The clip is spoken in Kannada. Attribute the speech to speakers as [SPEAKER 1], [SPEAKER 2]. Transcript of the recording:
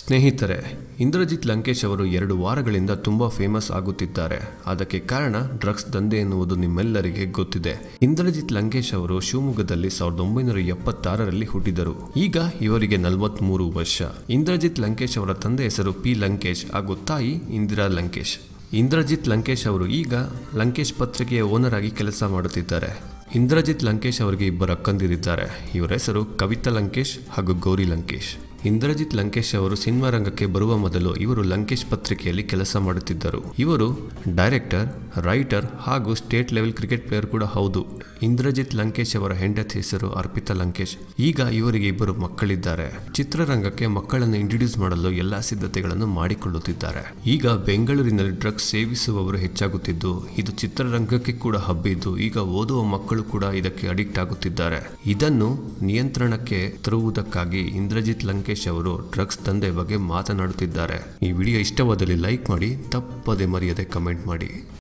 [SPEAKER 1] ಸ್ನೇಹಿತರೆ ಇಂದ್ರಜಿತ್ ಲಂಕೇಶ್ ಅವರು ಎರಡು ವಾರಗಳಿಂದ ತುಂಬ ಫೇಮಸ್ ಆಗುತ್ತಿದ್ದಾರೆ ಅದಕ್ಕೆ ಕಾರಣ ಡ್ರಗ್ಸ್ ದಂಧೆ ಎನ್ನುವುದು ನಿಮ್ಮೆಲ್ಲರಿಗೆ ಗೊತ್ತಿದೆ ಇಂದ್ರಜಿತ್ ಲಂಕೇಶ್ ಅವರು ಶಿವಮೊಗ್ಗದಲ್ಲಿ ಸಾವಿರದ ಒಂಬೈನೂರ ಎಪ್ಪತ್ತಾರರಲ್ಲಿ ಹುಟ್ಟಿದರು ಈಗ ಇವರಿಗೆ ನಲವತ್ಮೂರು ವರ್ಷ ಇಂದ್ರಜಿತ್ ಲಂಕೇಶ್ ಅವರ ತಂದೆ ಹೆಸರು ಪಿ ಲಂಕೇಶ್ ಹಾಗೂ ತಾಯಿ ಇಂದಿರಾ ಲಂಕೇಶ್ ಇಂದ್ರಜಿತ್ ಲಂಕೇಶ್ ಅವರು ಈಗ ಲಂಕೇಶ್ ಪತ್ರಿಕೆಯ ಓನರ್ ಆಗಿ ಕೆಲಸ ಮಾಡುತ್ತಿದ್ದಾರೆ ಇಂದ್ರಜಿತ್ ಲಂಕೇಶ್ ಅವರಿಗೆ ಇಬ್ಬರು ಅಕ್ಕಂದಿರಿದ್ದಾರೆ ಇವರ ಹೆಸರು ಕವಿತಾ ಲಂಕೇಶ್ ಹಾಗೂ ಗೌರಿ ಲಂಕೇಶ್ ಇಂದ್ರಜಿತ್ ಲಂಕೇಶ್ ಅವರು ಸಿನಿಮಾ ರಂಗಕ್ಕೆ ಬರುವ ಮೊದಲು ಇವರು ಲಂಕೇಶ್ ಪತ್ರಿಕೆಯಲ್ಲಿ ಕೆಲಸ ಮಾಡುತ್ತಿದ್ದರು ಇವರು ಡೈರೆಕ್ಟರ್ ರೈಟರ್ ಹಾಗೂ ಸ್ಟೇಟ್ ಲೆವೆಲ್ ಕ್ರಿಕೆಟ್ ಪ್ಲೇಯರ್ ಕೂಡ ಹೌದು ಇಂದ್ರಜಿತ್ ಲಂಕೇಶ್ ಅವರ ಹೆಂಡತಿ ಹೆಸರು ಅರ್ಪಿತಾ ಲಂಕೇಶ್ ಈಗ ಇವರಿಗೆ ಇಬ್ಬರು ಮಕ್ಕಳಿದ್ದಾರೆ ಚಿತ್ರರಂಗಕ್ಕೆ ಮಕ್ಕಳನ್ನು ಇಂಟ್ರೊಡ್ಯೂಸ್ ಮಾಡಲು ಎಲ್ಲಾ ಸಿದ್ಧತೆಗಳನ್ನು ಮಾಡಿಕೊಳ್ಳುತ್ತಿದ್ದಾರೆ ಈಗ ಬೆಂಗಳೂರಿನಲ್ಲಿ ಡ್ರಗ್ಸ್ ಸೇವಿಸುವವರು ಹೆಚ್ಚಾಗುತ್ತಿದ್ದು ಇದು ಚಿತ್ರರಂಗಕ್ಕೆ ಕೂಡ ಹಬ್ಬಿದ್ದು ಈಗ ಓದುವ ಮಕ್ಕಳು ಕೂಡ ಇದಕ್ಕೆ ಅಡಿಕ್ಟ್ ಆಗುತ್ತಿದ್ದಾರೆ ಇದನ್ನು ನಿಯಂತ್ರಣಕ್ಕೆ ತರುವುದಕ್ಕಾಗಿ ಇಂದ್ರಜಿತ್ ಲಂಕೇಶ್ ಅವರು ಡ್ರಗ್ಸ್ ದಂಧೆ ಬಗ್ಗೆ ಮಾತನಾಡುತ್ತಿದ್ದಾರೆ ಈ ವಿಡಿಯೋ ಇಷ್ಟವಾದಲ್ಲಿ ಲೈಕ್ ಮಾಡಿ ತಪ್ಪದೆ ಮರೆಯದೆ ಕಮೆಂಟ್ ಮಾಡಿ